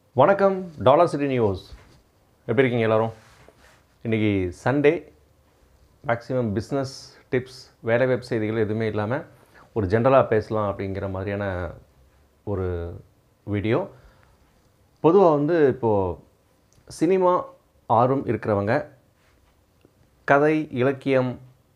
வணக்கம் dollar city news எப்படி இருக்கீங்க எல்லாரும் இன்றைக்கி சண்டே மேக்ஸிமம் பிஸ்னஸ் டிப்ஸ் வேலை வாய்ப்பு செய்திகள் எதுவுமே இல்லாமல் ஒரு ஜென்ரலாக பேசலாம் அப்படிங்கிற மாதிரியான ஒரு வீடியோ பொதுவாக வந்து இப்போது சினிமா ஆர்வம் இருக்கிறவங்க கதை இலக்கியம்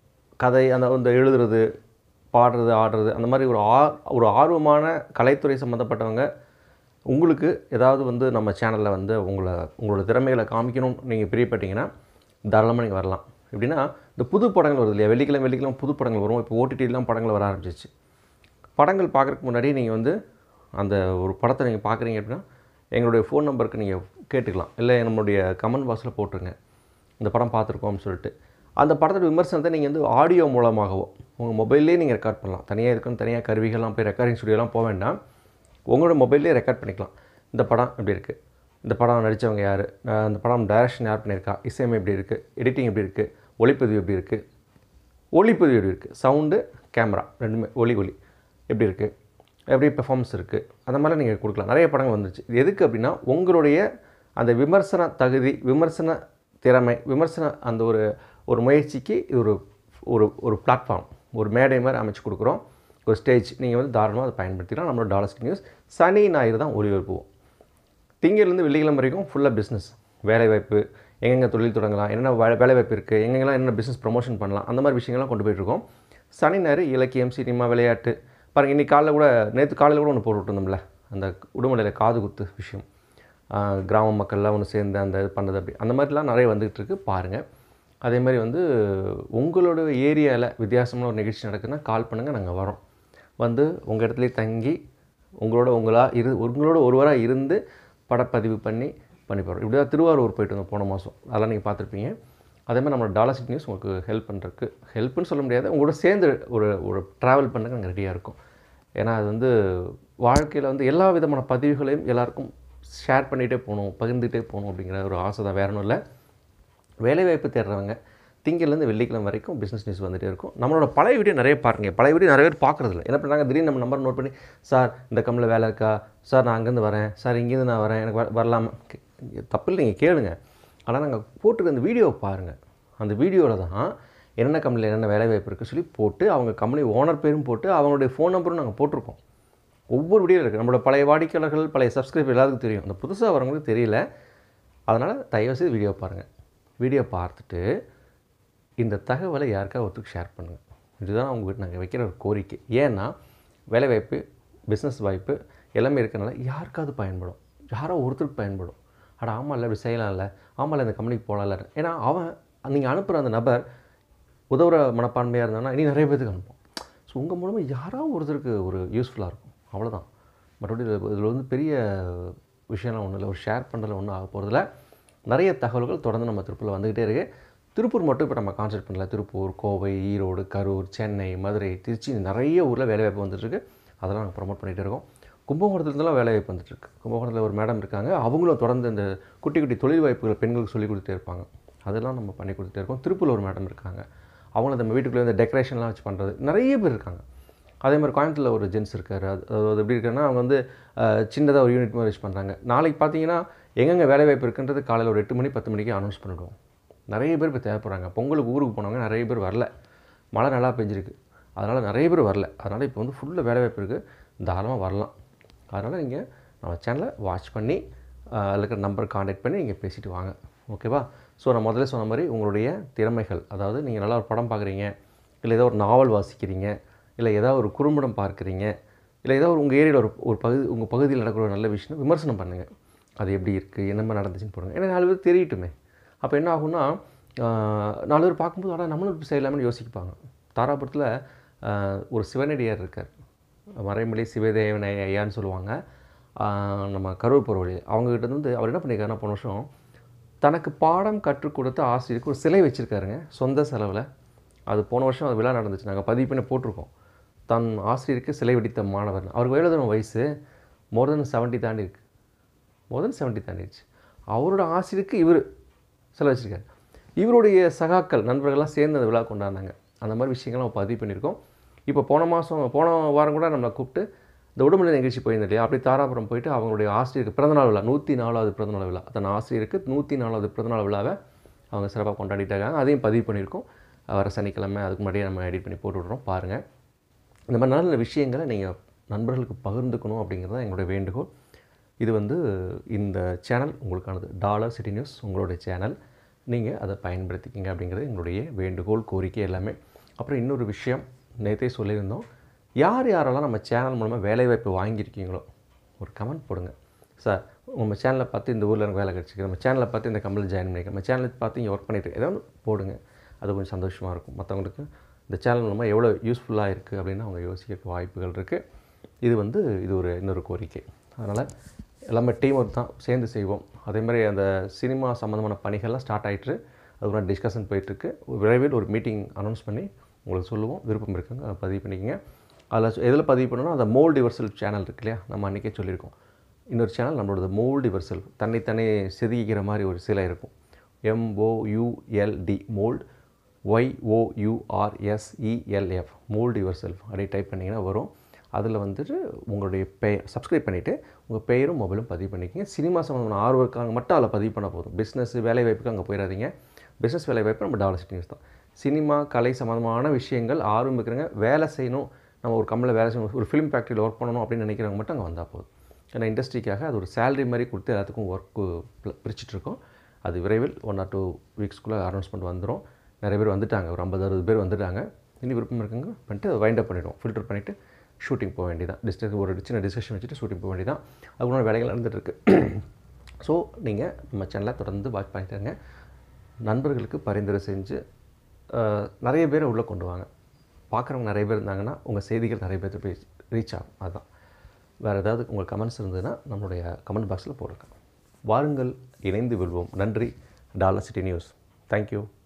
கதை அந்த அந்த எழுதுறது பாடுறது ஆடுறது அந்த மாதிரி ஒரு ஆ ஒரு ஆர்வமான கலைத்துறை சம்மந்தப்பட்டவங்க உங்களுக்கு ஏதாவது வந்து நம்ம சேனலில் வந்து உங்களை உங்களோட திறமைகளை காமிக்கணும்னு நீங்கள் பிரியப்பட்டீங்கன்னா தாராளமாக நீங்கள் வரலாம் எப்படின்னா இந்த புது படங்கள் வருது இல்லையா வெள்ளிக்கிழமை வெள்ளிக்கிழமை புது படங்கள் வரும் இப்போ ஓடிடிலாம் படங்கள் வர ஆரம்பிச்சிச்சு படங்கள் பார்க்குறதுக்கு முன்னாடி நீங்கள் வந்து அந்த ஒரு படத்தை நீங்கள் பார்க்குறீங்க அப்படின்னா எங்களுடைய ஃபோன் நம்பருக்கு நீங்கள் கேட்டுக்கலாம் இல்லை நம்மளுடைய கமெண்ட் பாக்ஸில் போட்டுருங்க இந்த படம் பார்த்துருக்கோம்னு சொல்லிட்டு அந்த படத்தோட விமர்சனத்தை நீங்கள் வந்து ஆடியோ மூலமாகவோ உங்கள் மொபைல்லே நீங்கள் ரெக்கார்ட் பண்ணலாம் தனியாக இருக்குன்னு தனியாக கருவிகள்லாம் போய் ரெக்கார்டிங் ஸ்டுடியோலாம் போக வேண்டாம் உங்களோட மொபைல்லே ரெக்கார்ட் பண்ணிக்கலாம் இந்த படம் எப்படி இருக்குது இந்த படம் நடித்தவங்க யார் இந்த படம் டைரக்ஷன் யார் பண்ணியிருக்கா இசையமை எப்படி இருக்குது எடிட்டிங் எப்படி இருக்குது ஒளிப்பதிவு எப்படி இருக்குது ஒளிப்பதிவு எப்படி இருக்குது சவுண்டு கேமரா ரெண்டுமே ஒலி ஒலி எப்படி இருக்குது எப்படி பெர்ஃபார்மன்ஸ் இருக்குது அந்த மாதிரிலாம் நீங்கள் கொடுக்கலாம் நிறைய படங்கள் வந்துருச்சு இது எதுக்கு அப்படின்னா உங்களுடைய அந்த விமர்சன தகுதி விமர்சன திறமை விமர்சன அந்த ஒரு ஒரு முயற்சிக்கு இது ஒரு ஒரு ஒரு பிளாட்ஃபார்ம் ஒரு மேடை மாதிரி அமைச்சு கொடுக்குறோம் ஒரு ஸ்டேஜ் நீங்கள் வந்து தாராளமாக அதை பயன்படுத்திக்கலாம் நம்மளோட டாலர்ஸ் நியூஸ் சனி ஞாயிறு தான் ஒளிபரப்புவோம் திங்கள்லேருந்து வெள்ளிக்கிழமை வரைக்கும் ஃபுல்லாக பிஸ்னஸ் வேலைவாய்ப்பு எங்கெங்கே தொழில் தொடங்கலாம் என்னென்ன வேலை வேலைவாய்ப்பு இருக்குது எங்கெங்கெல்லாம் என்ன பிஸ்னஸ் ப்ரொமோஷன் பண்ணலாம் அந்த மாதிரி விஷயங்கள்லாம் கொண்டு போயிட்டுருக்கோம் சனி ஞாயிறு இலக்கியம் சினிமா விளையாட்டு பாருங்கள் இன்றைக்கி காலைல கூட நேற்று காலையில் கூட ஒன்று போட்டுருந்தோம்ல அந்த உடுமலையில் காது குத்து விஷயம் ஆஹ் கிராம மக்கள்லாம் ஒன்று சேர்ந்து அந்த இது பண்ணுறது அப்படி அந்த மாதிரிலாம் நிறைய வந்துகிட்டு இருக்கு பாருங்கள் அதே மாதிரி வந்து உங்களோட ஏரியாவில் வித்தியாசமான ஒரு நிகழ்ச்சி நடக்குதுன்னா கால் பண்ணுங்கள் நாங்கள் வரோம் வந்து உங்கள் இடத்துலயே தங்கி உங்களோட உங்களா இரு உங்களோட ஒருவராக இருந்து படப்பதிவு பண்ணி பண்ணி போகிறோம் இப்படி தான் திருவாரூர் போயிட்டு வந்தோம் போன மாதம் அதெல்லாம் நீங்கள் பார்த்துருப்பீங்க அதே மாதிரி நம்மளோட டாலர் சிட்டி நியூஸ் உங்களுக்கு ஹெல்ப் பண்ணுறதுக்கு ஹெல்ப்னு சொல்ல முடியாது உங்களோட சேர்ந்து ஒரு ஒரு ட்ராவல் பண்ணுறதுக்கு நாங்கள் ரெடியாக இருக்கோம் ஏன்னா அது வந்து வாழ்க்கையில் வந்து எல்லா விதமான பதிவுகளையும் எல்லாருக்கும் ஷேர் பண்ணிகிட்டே போகணும் பகிர்ந்துகிட்டே போகணும் அப்படிங்கிற ஒரு ஆசை தான் வேற ஒன்றும் இல்லை வேலைவாய்ப்பு தேடுறவங்க திங்கள்லேருந்து வெள்ளிக்கிழமை வரைக்கும் பிஸ்னஸ் நியூஸ் வந்துகிட்டே இருக்கும் நம்மளோட பழைய வீடியோ நிறைய பாருங்க பழைய வீடியோ நிறைய பேர் பார்க்குறதில்ல என்ன பண்ணுறாங்க திடீர்னு நம்ம நம்பர் நோட் பண்ணி சார் இந்த கம்பெனியில் வேலை இருக்கா சார் நான் அங்கேருந்து வரேன் சார் இங்கேருந்து நான் வரேன் எனக்கு வர- வரலாமா கே- தப்பு இல்லை நீங்கள் கேளுங்க ஆனால் நாங்கள் போட்டுருக்க அந்த வீடியோவை பாருங்கள் அந்த வீடியோவில் தான் என்னென்ன கம்பெனியில் என்னென்ன வேலை வாய்ப்பு இருக்குது சொல்லி போட்டு அவங்க கம்பெனி ஓனர் பேரும் போட்டு அவங்களுடைய ஃபோன் நம்பரும் நாங்கள் போட்டிருக்கோம் ஒவ்வொரு வீடியோ இருக்குது நம்மளோட பழைய வாடிக்கையாளர்கள் பழைய சப்ஸ்கிரைபர் எல்லாத்துக்கும் தெரியும் அந்த புதுசாக வரவங்களுக்கு தெரியல அதனால் தயவுசெய்து வீடியோ பாருங்கள் வீடியோ பார்த்துட்டு இந்த தகவலை யாருக்கா ஒருத்தருக்கு ஷேர் பண்ணுங்கள் இதுதான் உங்ககிட்ட நாங்கள் வைக்கிற ஒரு கோரிக்கை ஏன்னா வேலைவாய்ப்பு பிஸ்னஸ் வாய்ப்பு எல்லாமே இருக்கனால யாருக்காவது பயன்படும் யாரோ ஒருத்தருக்கு பயன்படும் அட ஆமாம்ல இப்படி செய்யலாம்ல ஆமாம்ல இந்த கம்பெனிக்கு போகலாம்ல ஏன்னா அவன் நீங்கள் அனுப்புகிற அந்த நபர் உதவுற மனப்பான்மையாக இருந்தானா இனி நிறைய பேத்துக்கு அனுப்பும் ஸோ உங்கள் மூலமாக யாராவது ஒருத்தருக்கு ஒரு யூஸ்ஃபுல்லாக இருக்கும் அவ்வளோதான் மற்றபடி இதில் இதில் வந்து பெரிய விஷயம்லாம் ஒன்றும் இல்லை ஒரு ஷேர் பண்ணுறதுல ஒன்றும் ஆக போகிறதில்ல நிறைய தகவல்கள் தொடர்ந்து நம்ம திருப்பூரில் வந்துக்கிட்டே இருக்குது திருப்பூர் மட்டும் இப்போ நம்ம கான்சென்ட் பண்ணல திருப்பூர் கோவை ஈரோடு கரூர் சென்னை மதுரை திருச்சி நிறைய ஊரில் வேலைவாய்ப்பு வந்துட்டுருக்கு அதெல்லாம் நாங்கள் ப்ரொமோட் பண்ணிகிட்டே இருக்கோம் கும்பகோணத்துலேருந்துலாம் வேலைவாய்ப்பு வந்துட்டுருக்கு கும்பகோணத்தில் ஒரு மேடம் இருக்காங்க அவங்களும் தொடர்ந்து இந்த குட்டி குட்டி தொழில் வாய்ப்புகள் பெண்களுக்கு சொல்லிக் கொடுத்துட்டே இருப்பாங்க அதெல்லாம் நம்ம பண்ணி கொடுத்துட்டே இருக்கோம் திருப்பூரில் ஒரு மேடம் இருக்காங்க அவங்களும் நம்ம வீட்டுக்குள்ளே இந்த டெக்கரேஷன்லாம் வச்சு பண்ணுறது நிறைய பேர் இருக்காங்க அதே மாதிரி கோயம்புத்தூரில் ஒரு ஜென்ஸ் இருக்கார் அது அது எப்படி இருக்குன்னா அவங்க வந்து சின்னதாக ஒரு யூனிட் மாதிரி வச்சு பண்ணுறாங்க நாளைக்கு பார்த்தீங்கன்னா எங்கெங்கே வேலைவாய்ப்பு இருக்குன்றது காலையில் ஒரு எட்டு மணி பத்து மணிக்கு அனௌன்ஸ் பண்ணிவிடுவோம் நிறைய பேர் இப்போ தேவைப்படுறாங்க பொங்கலுக்கு ஊருக்கு போனவங்க நிறைய பேர் வரல மழை நல்லா பெஞ்சிருக்கு அதனால் நிறைய பேர் வரல அதனால் இப்போ வந்து ஃபுல்லாக வேலைவாய்ப்பு இருக்குது தாராளமாக வரலாம் அதனால் நீங்கள் நம்ம சேனலை வாட்ச் பண்ணி அஹ், அதில் இருக்கிற நம்பர் காண்டாக்ட் பண்ணி நீங்கள் பேசிட்டு வாங்க ஓகேவா ஸோ நான் முதல்ல சொன்ன மாதிரி உங்களுடைய திறமைகள் அதாவது நீங்கள் நல்லா ஒரு படம் பார்க்குறீங்க இல்லை ஏதோ ஒரு நாவல் வாசிக்கிறீங்க இல்லை ஏதாவது ஒரு குறும்படம் பார்க்குறீங்க இல்லை ஏதாவது ஒரு உங்கள் ஏரியாவில் ஒரு ஒரு பகுதி உங்கள் பகுதியில் நடக்கிற ஒரு நல்ல விஷயம் விமர்சனம் பண்ணுங்கள் அது எப்படி இருக்குது என்ன மாதிரி நடந்துச்சுன்னு போடுங்க ஏன்னா நாலு பேர் தெரியட்டுமே அப்போ என்ன ஆகும்னா ஆஹ், நாலு பேர் பார்க்கும்போது ஆனால் நம்மளும் இப்படி செய்யலாம்னு யோசிப்பாங்க தாராபுரத்தில் ஆஹ், ஒரு சிவனடியார் இருக்கார் மறைமலை சிவதேவன் ஐயா- ஐயான்னு சொல்லுவாங்க ஆஹ், நம்ம கரூர் போகிற வழி அவங்ககிட்ட வந்து அவர் என்ன பண்ணியிருக்காருன்னா போன வருஷம் தனக்கு பாடம் கற்றுக் கொடுத்த ஆசிரியருக்கு ஒரு சிலை வச்சுருக்காருங்க சொந்த செலவில் அது போன வருஷம் அது விழா நடந்துச்சு நாங்கள் பதிவு பண்ணி போட்டிருக்கோம் தன் ஆசிரியருக்கு சிலை வெடித்த மாணவர் அவருக்கு எவ்வளோ வயசு மோர் தென் செவன்ட்டி தாண்டி இருக்கு மோர் தென் செவன்ட்டி தாண்டிடுச்சு அவரோட ஆசிரியருக்கு இவர் சிலை வச்சுருக்காரு இவருடைய சகாக்கள் நண்பர்கள்லாம் சேர்ந்து அந்த விழா கொண்டாடினாங்க அந்த மாதிரி விஷயங்கள்லாம் நம்ம பதிவு பண்ணியிருக்கோம் இப்போ போன மாதம் போன வாரம் கூட நம்மளை கூப்பிட்டு இந்த உடம்புல நிகழ்ச்சி போயிருந்தேன் இல்லையா அப்படி தாராபுரம் போயிட்டு அவங்களுடைய ஆசிரியருக்கு பிறந்தநாள் விழா நூற்றி நாலாவது பிறந்தநாள் விழா தன் ஆசிரியருக்கு நூற்றி நாலாவது பிறந்தநாள் விழாவை அவங்க சிறப்பாக கொண்டாடிட்டு இருக்காங்க அதையும் பதிவு பண்ணியிருக்கோம் வர சனிக்கிழமை அதுக்கு முன்னாடியே நம்ம எடிட் பண்ணி போட்டு விட்றோம் பாருங்கள் இந்த மாதிரி நல்ல விஷயங்களை நீங்கள் நண்பர்களுக்கு பகிர்ந்துக்கணும் அப்படிங்கிறது தான் எங்களுடைய வேண்டுகோள் இது வந்து இந்த சேனல் உங்களுக்கானது டாலர் சிட்டி நியூஸ் உங்களுடைய சேனல் நீங்கள் அதை பயன்படுத்திக்கிங்க அப்படிங்கிறது எங்களுடைய வேண்டுகோள் கோரிக்கை எல்லாமே அப்புறம் இன்னொரு விஷயம் நேற்றே சொல்லியிருந்தோம் யார் யாரெல்லாம் நம்ம சேனல் மூலமாக வேலைவாய்ப்பு வாங்கியிருக்கீங்களோ ஒரு கமெண்ட் போடுங்க சார் நம்ம சேனலை பார்த்து இந்த ஊரில் எனக்கு வேலை கிடச்சிருக்கு நம்ம சேனலை பார்த்து இந்த கம்பெனியில் ஜாயின் பண்ணியிருக்கேன் நம்ம சேனலை பார்த்து இங்கே ஒர்க் பண்ணிட்டு ஏதாவது போடுங்க அது கொஞ்சம் சந்தோஷமாக இருக்கும் மற்றவங்களுக்கு இந்த சேனல் மூலமாக எவ்வளோ யூஸ்ஃபுல்லாக இருக்குது அப்படின்னு அவங்க யோசிக்க வாய்ப்புகள் இருக்குது இது வந்து இது ஒரு இன்னொரு கோரிக்கை அதனால் எல்லாமே டீம் ஒர்க் தான் சேர்ந்து செய்வோம் அதே மாதிரி அந்த சினிமா சம்மந்தமான பணிகள்லாம் ஸ்டார்ட் ஆகிட்டு அதுக்கு டிஸ்கஷன் போயிட்டுருக்கு விரைவில் ஒரு மீட்டிங் அனௌன்ஸ் பண்ணி உங்களுக்கு சொல்லுவோம் விருப்பம் இருக்குங்க அதை பதிவு பண்ணிக்கங்க அதில் எதில் பதிவு பண்ணணும் அந்த மோல்டு யுவர் சேனல் இருக்கு இல்லையா நம்ம அன்றைக்கே சொல்லியிருக்கோம் இன்னொரு சேனல் நம்மளோட மோல்டு யுவர் செல்ஃப் தன்னைத்தானே செதுக்கிக்கிற மாதிரி ஒரு சிலை இருக்கும் எம்ஓயூஎல்டி மோல்டு ஒய்ஓயூஆர்எஸ்இஎல்எஃப் மோல்டு யுவர் செல்ஃப் அப்படி டைப் பண்ணிங்கன்னா வரும் அதில் வந்துட்டு உங்களுடைய பெயர் சப்ஸ்கிரைப் பண்ணிவிட்டு உங்கள் பெயரும் மொபைலும் பதிவு பண்ணிக்கங்க சினிமா சம்மந்தமான ஆர்வக்காக மட்டும் அதில் பதிவு பண்ண போதும் பிஸ்னஸ் வேலைவாய்ப்புக்கு அங்கே போயிடாதீங்க பிஸ்னஸ் வேலைவாய்ப்பு நம்ம டாலர் சிட்டி நியூஸ் தான் சினிமா கலை சம்மந்தமான விஷயங்கள் ஆர்வம் இருக்கிறவங்க வேலை செய்யணும் நம்ம ஒரு கம்பெனியில் வேலை செய்யணும் ஒரு ஃபிலிம் ஃபேக்ட்ரியில் ஒர்க் பண்ணணும் அப்படின்னு நினைக்கிறவங்க மட்டும் அங்கே வந்தால் போதும் ஏன்னா இண்டஸ்ட்ரிக்காக அது ஒரு சேலரி மாதிரி கொடுத்து எல்லாத்துக்கும் ஒர்க்கு பிரிச்சுட்ருக்கோம் அது விரைவில் ஒன் ஆர் டூ வீக்ஸ்க்குள்ளே அனௌன்ஸ்மெண்ட் வந்துடும் நிறைய பேர் வந்துட்டாங்க ஒரு ஐம்பது அறுபது பேர் வந்துட்டாங்க இனி விருப்பம் இருக்குங்க பண்ணிட்டு அதை வைண்ட் அப் பண்ணிவிடுவோம் ஃபில்டர் பண்ணிவிட்டு ஷூட்டிங் போக வேண்டியதான் டிஸ்டன்ஸ் ஒரு சின்ன டிஸ்கஷன் வச்சுட்டு ஷூட்டிங் போக வேண்டியதான் அதுக்குள்ள வேலைகள் நடந்துகிட்ருக்கு ஸோ நீங்கள் நம்ம சேனலை தொடர்ந்து வாட்ச் பண்ணிட்டு இருங்க நண்பர்களுக்கு பரிந்துரை செஞ்சு அஹ், நிறைய பேரை உள்ளே கொண்டு வாங்க பார்க்குறவங்க நிறைய பேர் இருந்தாங்கன்னா உங்கள் செய்திகள் நிறைய பேர்த்து போய் ரீச் ஆகும் அதுதான் வேறு ஏதாவது உங்கள் கமெண்ட்ஸ் இருந்ததுன்னா நம்மளுடைய கமெண்ட் பாக்ஸில் போட்டிருக்கேன் வாருங்கள் இணைந்து வெல்வோம் நன்றி டாலர் சிட்டி நியூஸ் தேங்க்யூ